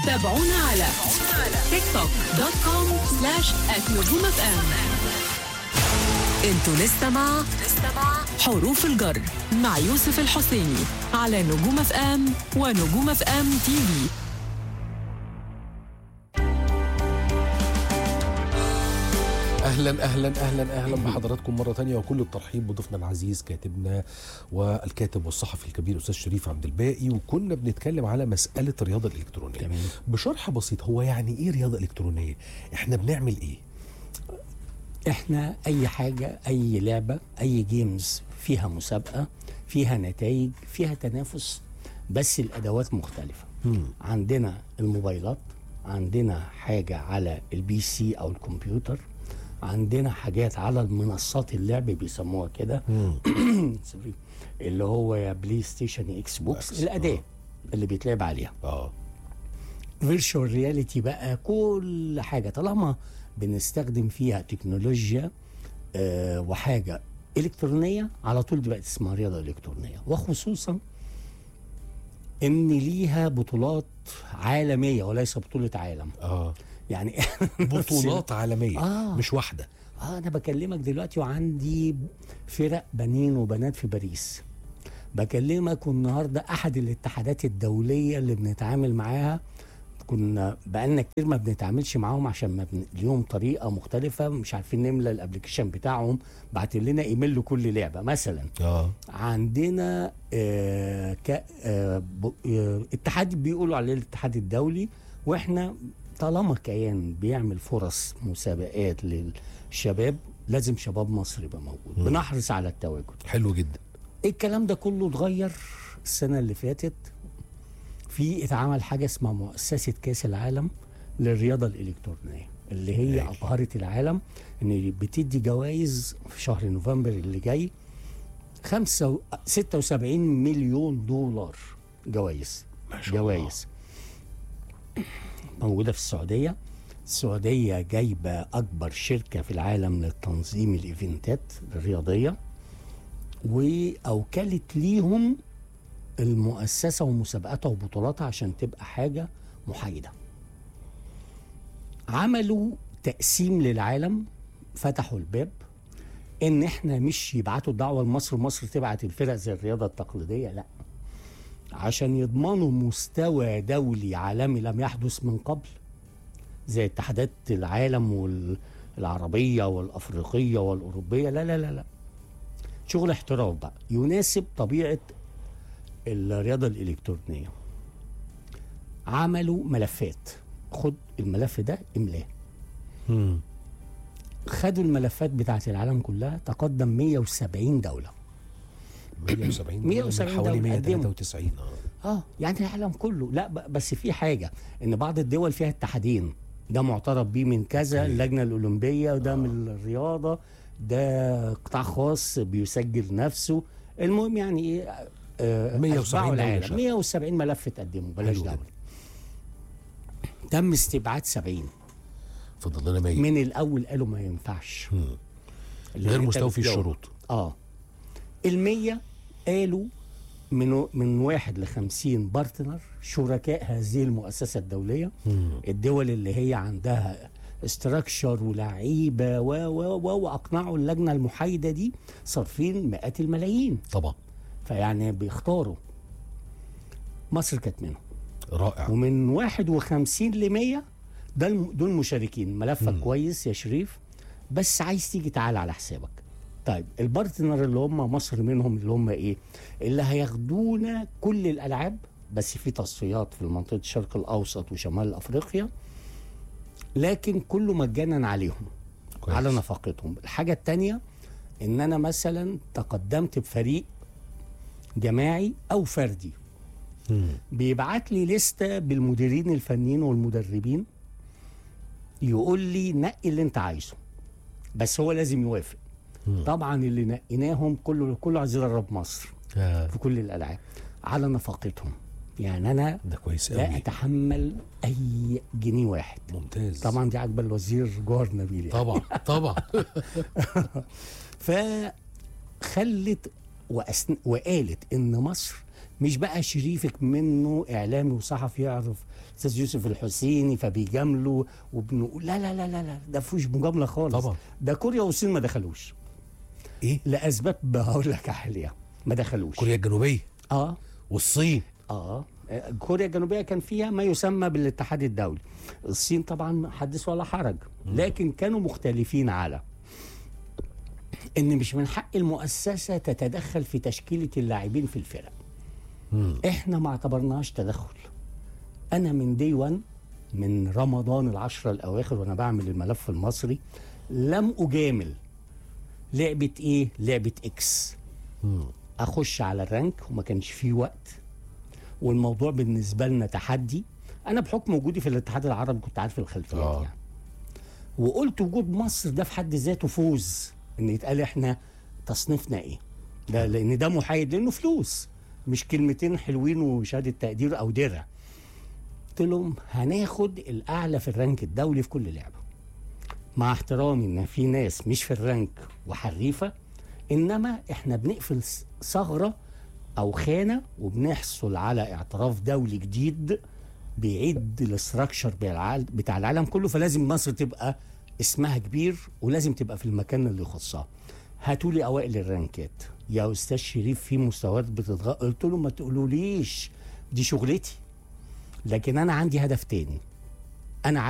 تابعونا على تيك توك دوت كوم سلاش نجوم اف ام انتوا لسه مع حروف الجر مع يوسف الحسيني على نجوم اف ام ونجوم اف ام تي في اهلا اهلا اهلا اهلا بحضراتكم مره تانية وكل الترحيب بضيفنا العزيز كاتبنا والكاتب والصحفي الكبير استاذ شريف عبد الباقي وكنا بنتكلم على مساله الرياضه الالكترونيه تمام. بشرح بسيط هو يعني ايه رياضه الكترونيه احنا بنعمل ايه احنا اي حاجه اي لعبه اي جيمز فيها مسابقه فيها نتائج فيها تنافس بس الادوات مختلفه عندنا الموبايلات عندنا حاجه على البي سي او الكمبيوتر عندنا حاجات على المنصات اللعب بيسموها كده سوري. اللي هو يا بلاي ستيشن اكس بوكس أكس، الاداه اللي بيتلعب عليها اه فيرتشوال رياليتي بقى كل حاجه طالما بنستخدم فيها تكنولوجيا آه وحاجه الكترونيه على طول دي بقت اسمها رياضه الكترونيه وخصوصا ان ليها بطولات عالميه وليس بطوله عالم اه يعني بطولات عالميه آه. مش واحده اه انا بكلمك دلوقتي وعندي فرق بنين وبنات في باريس بكلمك والنهارده احد الاتحادات الدوليه اللي بنتعامل معاها كنا بقالنا كتير ما بنتعاملش معاهم عشان ما بن... ليهم طريقه مختلفه مش عارفين نملى الابلكيشن بتاعهم بعت لنا ايميل لكل لعبه مثلا اه عندنا آه ك آه ب- آه اتحاد بيقولوا عليه الاتحاد الدولي واحنا طالما كيان بيعمل فرص مسابقات للشباب لازم شباب مصر يبقى موجود بنحرص على التواجد حلو جدا الكلام ده كله اتغير السنه اللي فاتت في اتعمل حاجه اسمها مؤسسه كاس العالم للرياضه الالكترونيه اللي هي هايل. ابهرت العالم ان بتدي جوائز في شهر نوفمبر اللي جاي خمسة و- 76 مليون دولار جوائز ما شاء الله. جوائز موجوده في السعوديه السعوديه جايبه اكبر شركه في العالم لتنظيم الايفنتات الرياضيه واوكلت ليهم المؤسسه ومسابقاتها وبطولاتها عشان تبقى حاجه محايده. عملوا تقسيم للعالم فتحوا الباب ان احنا مش يبعتوا الدعوه لمصر ومصر تبعت الفرق زي الرياضه التقليديه لا عشان يضمنوا مستوى دولي عالمي لم يحدث من قبل زي اتحادات العالم والعربيه والافريقيه والاوروبيه لا لا لا لا شغل احتراف بقى يناسب طبيعه الرياضه الالكترونيه عملوا ملفات خد الملف ده املاه مم. خدوا الملفات بتاعت العالم كلها تقدم 170 دوله 170 170 حوالي دولة قدموا. 193 اه اه يعني العالم كله لا ب- بس في حاجه ان بعض الدول فيها اتحادين ده معترف بيه من كذا أوكي. اللجنه الاولمبيه وده من الرياضه ده قطاع خاص بيسجل نفسه المهم يعني ايه آه 170 أتباعوا دولة العالم شاركوا. 170 ملف اتقدموا بلاش حلو دوله جدا. تم استبعاد 70 فضل لنا 100 من الاول قالوا ما ينفعش مم. اللي غير أنت مستوفي بتجاوب. الشروط اه المية قالوا من من واحد لخمسين بارتنر شركاء هذه المؤسسة الدولية مم. الدول اللي هي عندها استراكشر ولعيبة و و و واقنعوا اللجنة المحايدة دي صارفين مئات الملايين طبعا فيعني بيختاروا مصر كانت منهم رائع ومن 51 ل 100 ده الم- دول مشاركين ملفك مم. كويس يا شريف بس عايز تيجي تعالى على حسابك طيب البارتنر اللي هم مصر منهم اللي هم ايه اللي هياخدونا كل الالعاب بس في تصفيات في منطقه الشرق الاوسط وشمال افريقيا لكن كله مجانا عليهم كويس. على نفقتهم الحاجه التانية ان انا مثلا تقدمت بفريق جماعي او فردي مم. بيبعت لي لستة بالمديرين الفنيين والمدربين يقول لي نقي اللي انت عايزه بس هو لازم يوافق مم. طبعا اللي نقيناهم كله كله عايز يدرب مصر آه. في كل الالعاب على نفقتهم يعني انا ده كويس لا قوي اتحمل اي جنيه واحد ممتاز طبعا دي عاجبه الوزير جوهر نبيل يعني. طبعا طبعا فخلت وأسن... وقالت ان مصر مش بقى شريفك منه اعلامي وصحفي يعرف استاذ يوسف الحسيني فبيجاملوا وبنقول لا لا لا لا لا ده فيهوش مجامله خالص طبعا. ده كوريا والصين ما دخلوش ايه لاسباب هقول لك عليها ما دخلوش كوريا الجنوبيه اه والصين اه كوريا الجنوبيه كان فيها ما يسمى بالاتحاد الدولي الصين طبعا حدث ولا حرج لكن كانوا مختلفين على ان مش من حق المؤسسه تتدخل في تشكيله اللاعبين في الفرق احنا ما اعتبرناش تدخل انا من دي 1 من رمضان العشرة الاواخر وانا بعمل الملف المصري لم اجامل لعبه ايه لعبه اكس اخش على الرانك وما كانش فيه وقت والموضوع بالنسبه لنا تحدي انا بحكم وجودي في الاتحاد العربي كنت عارف الخلفيات آه. يعني وقلت وجود مصر ده في حد ذاته فوز ان يتقال احنا تصنيفنا ايه ده لان ده محايد لانه فلوس مش كلمتين حلوين وشهاده تقدير او درع قلت لهم هناخد الاعلى في الرانك الدولي في كل لعبه مع احترامي ان في ناس مش في الرانك وحريفه انما احنا بنقفل ث- ثغره او خانه وبنحصل على اعتراف دولي جديد بيعيد الاستراكشر بتاع العالم كله فلازم مصر تبقى اسمها كبير ولازم تبقى في المكان اللي يخصها هاتوا لي اوائل الرانكات يا استاذ شريف في مستويات بتتغير قلت له ما تقولوليش دي شغلتي لكن انا عندي هدف تاني انا